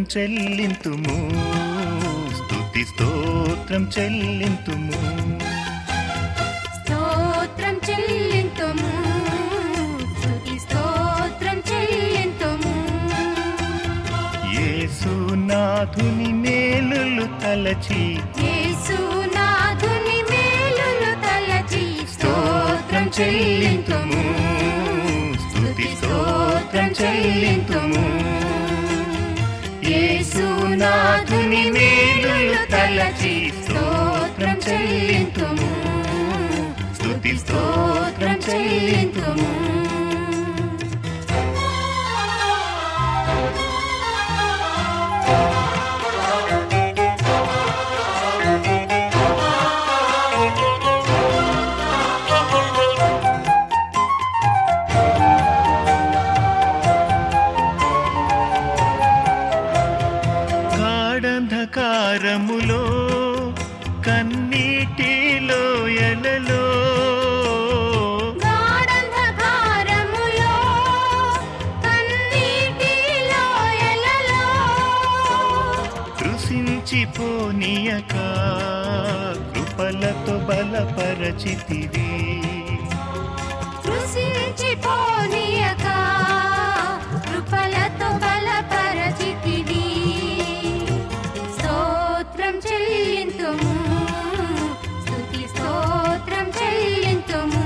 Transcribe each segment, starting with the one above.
చెల్లింతుము స్తుతి స్తోత్రం చెల్లింతుము స్తోత్రం చెల్లింతుము స్తుతి స్తోత్రం చెల్లింతుము యేసునాథుని మేలులు తలచి యేసునాథుని మేలులు తలచి స్తోత్రం చెల్లింతుము స్తుతి స్తోత్రం చెల్లింతుము యేసునాథుని మేలులు తలచి స్తోత్రం చెల్లింతుము స్తుతి స్తోత్రం చెల్లింతుము గాఢంధకారములో కన్నీటిలో ఎలలో గాఢంధకారములో కన్నీటిలో ఎలలో కృషించిపోనీయక కృపలతో బలపరచితివి కృషించిపోనీయక కృపలతో బలపరచితివి స్తోత్రం చెల్లింతుము స్తుతి స్తోత్రం చెల్లింతుము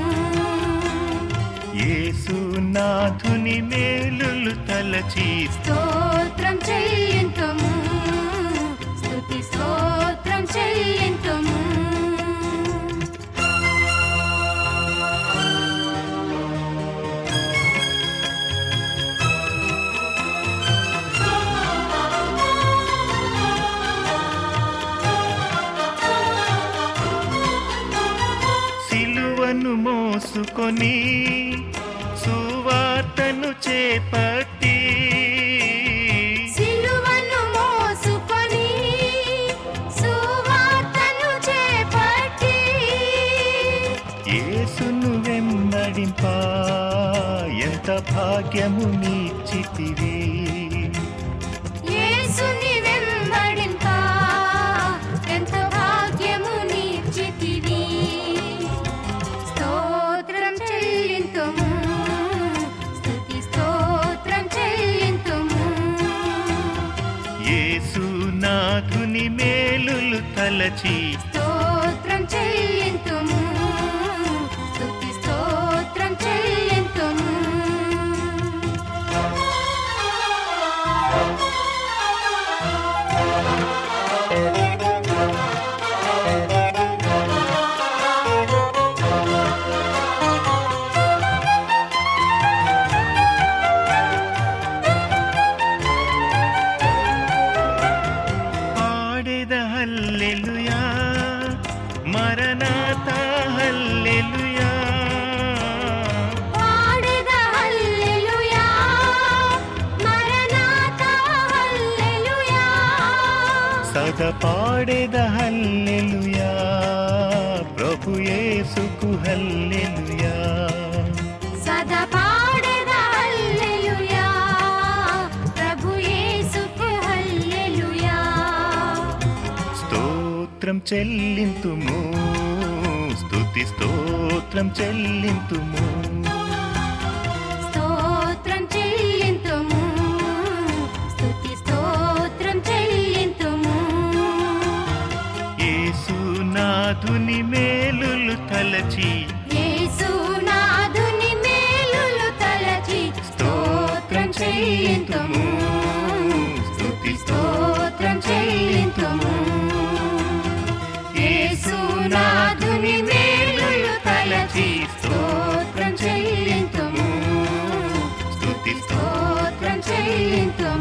యేసునాథుని మేలులు తలచి స్తోత్రం చెల్లింతుము స్తుతి స్తోత్రం చెల్లింతుము సిలువను మోసుకొని సువార్తను చేపట్టి సిలువను మోసుకొని సువార్తను చేపట్టి యేసును వెంబడింప ఎంత భాగ్యము నీచితివి యేసుని వెంబడింప ఎంత భాగ్యము నీచితివి స్తోత్రం చెల్లింతుము స్తుతి స్తోత్రం చెల్లింతుము యేసునాథుని మేలులు తలచి స్తోత్రం చెల్లింతుము స్తుతి స్తోత్రం చెల్లింతుము పాడెద హల్లెలూయా మరణాత హల్లెలూయా పాడెద హల్లెలూయా మరణాత హల్లెలూయా సద పాడెద హల్లెలూయా ప్రభు యేసుకు హల్లెలూయా సదా పాడెద హల్లెలూయా ప్రభు యేసుకు హల్లెలూయా స్తోత్రం చెల్లింతుము స్తుతి స్తోత్రం చెల్లింతుము స్తోత్రం చెల్లింతుము స్తుతి స్తోత్రం చెల్లింతుము యేసునాథుని మేలులు తలచి యేసునాథుని మేలులు తలచి స్తోత్రం చెల్లింతుము స్తుతి స్తోత్రం చెల్లింతుము యేసునాథుని మేలులు తలచి స్తోత్రం చెల్లింతుము స్తుతి స్తోత్రం చెల్లింతుము